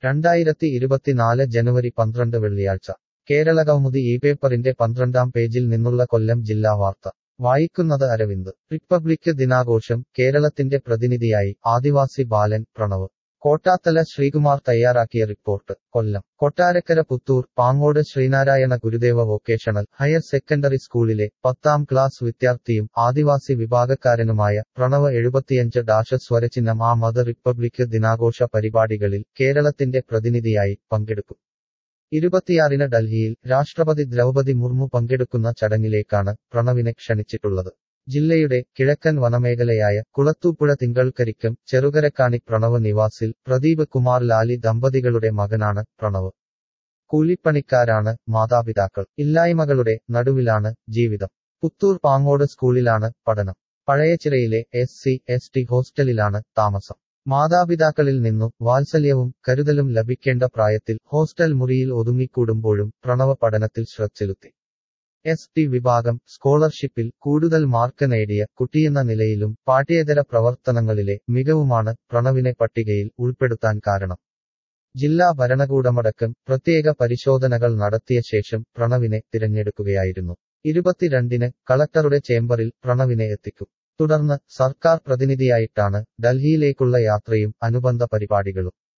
രണ്ടായിരത്തി ഇരുപത്തിനാല് ജനുവരി പന്ത്രണ്ട് വെള്ളിയാഴ്ച കേരള കൗമുദി ഈ പേപ്പറിന്റെ പന്ത്രണ്ടാം പേജിൽ നിന്നുള്ള കൊല്ലം ജില്ലാ വാർത്ത വായിക്കുന്നത് അരവിന്ദ് റിപ്പബ്ലിക് ദിനാഘോഷം കേരളത്തിന്റെ പ്രതിനിധിയായി ആദിവാസി ബാലൻ പ്രണവ് കോട്ടാത്തല ശ്രീകുമാർ തയ്യാറാക്കിയ report Kollam Kottarakkara Puthur Pangode Sreenarayana Gurudeva vocational higher secondary സ്കൂളിലെ പത്താം ക്ലാസ് വിദ്യാർത്ഥിയും ആദിവാസി വിഭാഗക്കാരനുമായ പ്രണവ് എഴുപത്തിയഞ്ച് ഡാഷ സ്വരചിഹ്നം ആ മത റിപ്പബ്ലിക് ദിനാഘോഷ പരിപാടികളിൽ കേരളത്തിന്റെ പ്രതിനിധിയായി പങ്കെടുക്കും ഇരുപത്തിയാറിന് ഡൽഹിയിൽ രാഷ്ട്രപതി ദ്രൗപതി മുർമു പങ്കെടുക്കുന്ന ചടങ്ങിലേക്കാണ് പ്രണവിനെ ക്ഷണിച്ചിട്ടുള്ളത് ജില്ലയുടെ കിഴക്കൻ വനമേഖലയായ കുളത്തൂപ്പുഴ തിങ്കൾക്കരിക്കം ചെറുകരക്കാണി പ്രണവ് നിവാസിൽ പ്രദീപ് കുമാർ ലാലി ദമ്പതികളുടെ മകനാണ് പ്രണവ് കൂലിപ്പണിക്കാരാണ് മാതാപിതാക്കൾ ഇല്ലായ്മകളുടെ നടുവിലാണ് ജീവിതം പുത്തൂർ പാങ്ങോട് സ്കൂളിലാണ് പഠനം പഴയച്ചിറയിലെ എസ് സി എസ് ടി ഹോസ്റ്റലിലാണ് താമസം മാതാപിതാക്കളിൽ നിന്നു വാത്സല്യവും കരുതലും ലഭിക്കേണ്ട പ്രായത്തിൽ ഹോസ്റ്റൽ മുറിയിൽ ഒതുങ്ങിക്കൂടുമ്പോഴും പ്രണവ പഠനത്തിൽ ശ്രദ്ധ ചെലുത്തി എസ് ടി വിഭാഗം സ്കോളർഷിപ്പിൽ കൂടുതൽ മാർക്ക് നേടിയ കുട്ടിയെന്ന നിലയിലും പാഠ്യേതര പ്രവർത്തനങ്ങളിലെ മികവുമാണ് പ്രണവിനെ പട്ടികയിൽ ഉൾപ്പെടുത്താൻ കാരണം ജില്ലാ ഭരണകൂടമടക്കം പ്രത്യേക പരിശോധനകൾ നടത്തിയ ശേഷം പ്രണവിനെ തിരഞ്ഞെടുക്കുകയായിരുന്നു ഇരുപത്തിരണ്ടിന് കളക്ടറുടെ ചേംബറിൽ പ്രണവിനെ എത്തിക്കും തുടർന്ന് സർക്കാർ പ്രതിനിധിയായിട്ടാണ് ഡൽഹിയിലേക്കുള്ള യാത്രയും അനുബന്ധ പരിപാടികളും